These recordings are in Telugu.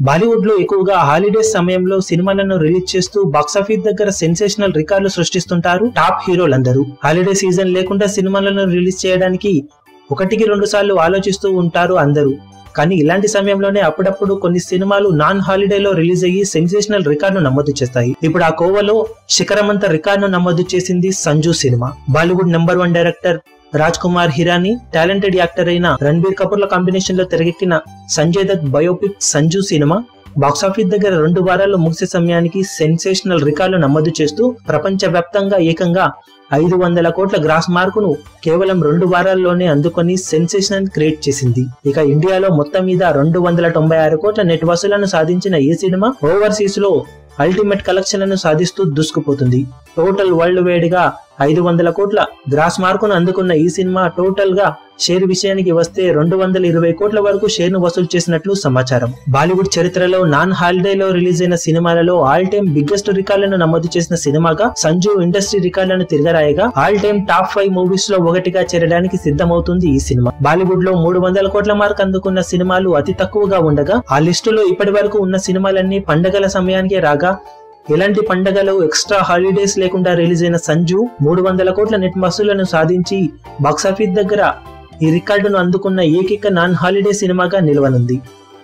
బాలీవుడ్ లో ఎక్కువగా హాలిడేస్ సమయంలో సినిమాలను రిలీజ్ చేస్తూ బాక్సాఫీస్ దగ్గర సెన్సేషనల్ రికార్డులు సృష్టిస్తుంటారు టాప్ హీరోలందరూ హాలిడే సీజన్ లేకుండా సినిమాలను రిలీజ్ చేయడానికి ఒకటికి రెండు సార్లు ఆలోచిస్తూ ఉంటారు అందరూ కానీ ఇలాంటి సమయంలోనే అప్పుడప్పుడు కొన్ని సినిమాలు నాన్ హాలిడేలో రిలీజ్ అయ్యి సెన్సేషనల్ రికార్డును నమోదు చేస్తాయి ఇప్పుడు ఆ కోవలో శిఖరమంత రికార్డును నమోదు చేసింది సంజు సినిమా Bollywood number one director Raj Kumar Hirani talented actor అయిన రణబీర్ కపూర్ ల కాంబినేషన్ లో తెరకెక్కిన సంజయ్ దత్ బయోపిక్ సంజు సినిమా బాక్సాఫీస్ దగ్గర రెండు వారాల్లో ముగిసే సమయానికి సెన్సేషనల్ రికార్డులు నమోదు చేస్తూ ప్రపంచ వ్యాప్తంగా ఏకంగా ఐదు వందల కోట్ల గ్రాస్ మార్కును కేవలం రెండు వారాల్లోనే అందుకొని సెన్సేషనల్ క్రియేట్ చేసింది ఇక ఇండియాలో మొత్తం మీద రెండు వందల తొంభై ఆరు కోట్ల నెట్ వసూలను సాధించిన ఈ సినిమా ఓవర్సీస్ లో అల్టిమేట్ కలెక్షన్లను సాధిస్తూ దూసుకుపోతుంది టోటల్ వరల్డ్ వైడ్ గా ఐదు వందల కోట్ల గ్రాస్ మార్కును అందుకున్న ఈ సినిమా టోటల్ గా షేర్ విషయానికి వస్తే రెండు వందల ఇరవై కోట్ల వరకు షేర్ ను వసూలు చేసినట్లు సమాచారం బాలీవుడ్ చరిత్రలో నాన్ హాలిడేలో రిలీజ్ అయిన సినిమాలలో ఆల్ టైమ్ బిగ్గెస్ట్ రికార్డులను నమోదు చేసిన సినిమాగా సంజు ఇండస్ట్రీ రికార్డులను తిరగరాయగా all time top five movies లో ఒకటిగా చేరడానికి సిద్ధమవుతుంది ఈ సినిమా బాలీవుడ్ లో మూడు వందల కోట్ల మార్క్ అందుకున్న సినిమాలు అతి తక్కువగా ఉండగా ఆ లిస్టులో ఇప్పటి వరకు ఉన్న సినిమాలన్నీ పండగల సమయానికే రాగా ఎలాంటి పండగలు ఎక్స్ట్రా హాలిడేస్ లేకుండా రిలీజ్ అయిన సంజు మూడు వందల కోట్ల నెట్ వసూలను సాధించి బాక్సాఫీస్ దగ్గర ఈ రికార్డును అందుకున్న ఏకైక నాన్ హాలిడే సినిమాగా నిలవనుంది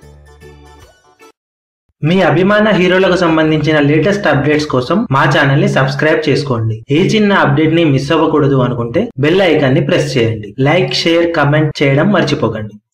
మీ అభిమాన హీరోలకు సంబంధించిన లేటెస్ట్ అప్డేట్స్ కోసం మా ఛానల్ ని సబ్స్క్రైబ్ చేసుకోండి ఏ చిన్న అప్డేట్ ని మిస్ అవ్వకూడదు అనుకుంటే బెల్ ఐకాన్ ని ప్రెస్ చేయండి లైక్ షేర్ కమెంట్ చేయడం మర్చిపోకండి